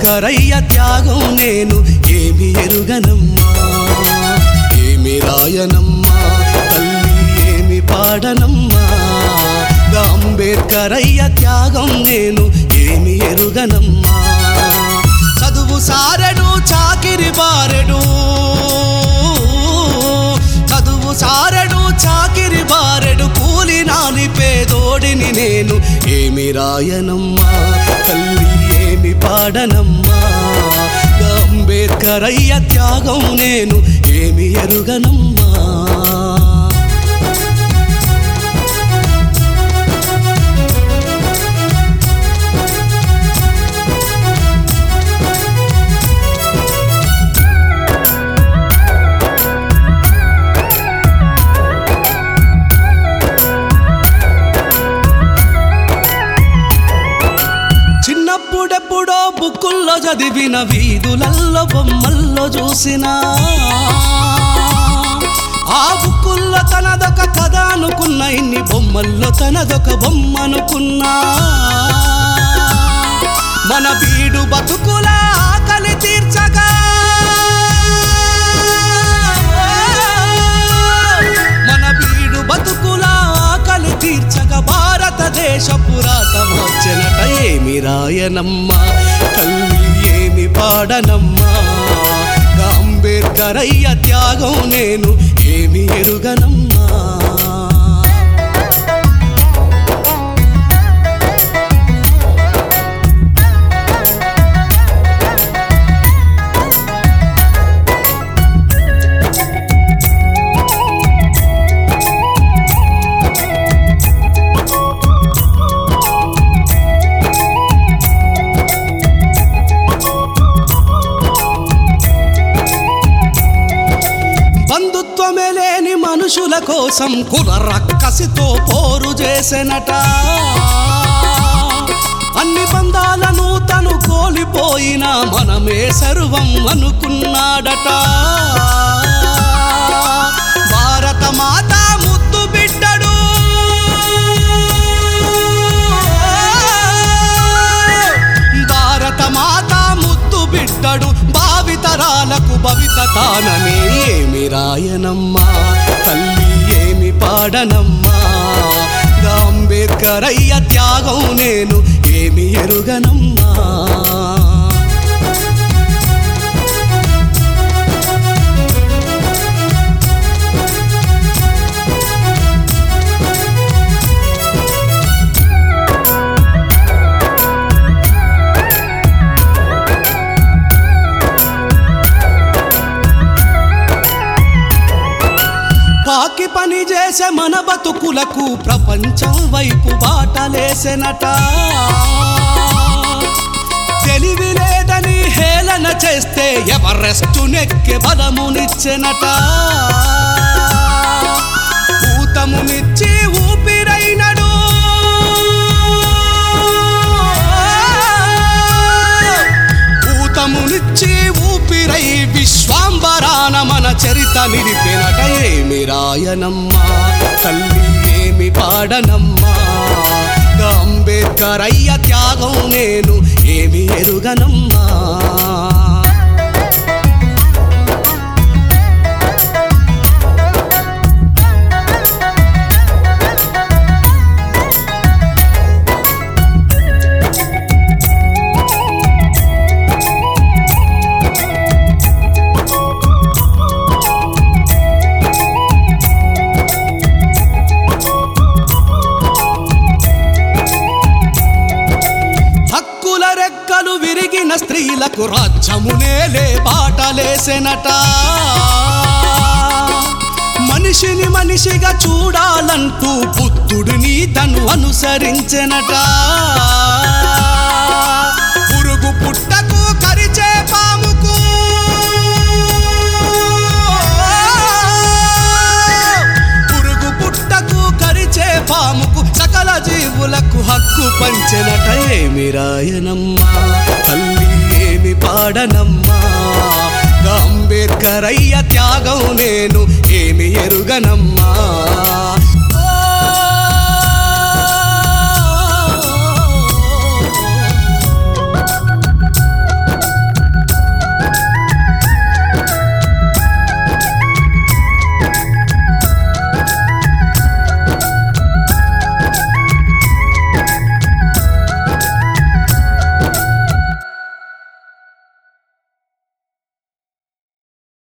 అంబేద్కర్ అయ్య త్యాగం నేను ఏమి ఎరుగనమ్మా ఏమి రాయనమ్మా తల్లి ఏమి పాడనమ్మా గా అంబేద్కర్ అయ్య త్యాగం నేను ఏమి ఎరుగనమ్మా చదువు సారెడు చాకిరి బారెడు చదువు సారెడు చాకిరి బారెడు కూలి నాలి పేదోడిని నేను ఏమి రాయనమ్మా తల్లి ఏమి పాడనమ్మా గా అంబేద్కర్ అయ్య త్యాగం నేను ఏమి ఎరుగనమ్మా చిన్నప్పుడెప్పుడో బుక్కుల్లో చదివిన వీధులల్లో బొమ్మల్లో చూసిన ఆ బుక్కుల్లో తనదొక కథ అనుకున్న ఇన్ని బొమ్మల్లో తనదొక బొమ్మ అనుకున్నా మన బీడు బతుకుల ఆకలి తీర్చగా మన బీడు బతుకుల ఆకలి తీర్చక భారతదేశ పురాత మార్చెనట ఏమి రాయనమ్మా తల్లి ఏమి పాడనమ్మా గా అంబేద్కర్ అయ్య త్యాగం నేను ఏమి ఎరుగనమ్మా బంధుత్వమే లేని మనుషుల కోసం కుల రక్కసితో పోరు చేసెనట అన్ని బంధాలను తను కోల్పోయినా మనమే సర్వం అనుకున్నాడట భారత మాత ముద్దు బిడ్డడు భారత మాత ముద్దు బిడ్డడు భావితరాలకు భవిత తానమే ఏమి రాయనమ్మా తల్లి ఏమి పాడనమ్మా గా అంబేద్కర్ అయ్య త్యాగం నేను ఏమి ఎరుగనమ్మా పాకి పని చేసే మన బతుకులకు ప్రపంచం వైపు బాటలేసెనట తెలివి లేదని హేళన చేస్తే ఎవరెస్టు నెక్కే బలమునిచ్చెనట ఊతమునిచ్చి ఊపిరైనడు ఊతమునిచ్చి ఊపిరై విశ్వాంబరాన మన చరిత నిలిపినట ఏమి రాయనమ్మా తల్లి ఏమి పాడనమ్మా గా అంబేద్కర్ అయ్య త్యాగం నేను ఏమి ఎరుగనమ్మా హక్కుల రెక్కలు విరిగిన స్త్రీలకు రాజ్యమునేలే బాటలేసెనట మనిషిని మనిషిగా చూడాలంటూ బుద్ధుడిని తను అనుసరించెనట పురుగు పుట్టకు కరిచే పాముకు పురుగు పుట్టకు కరిచే పాముకు సకల జీవులకు హక్కు పంచెనట ఏమి రాయనమ్మా తల్లి ఏమి పాడనమ్మా గా అంబేద్కర్ అయ్య త్యాగం నేను ఏమి ఎరుగనమ్మా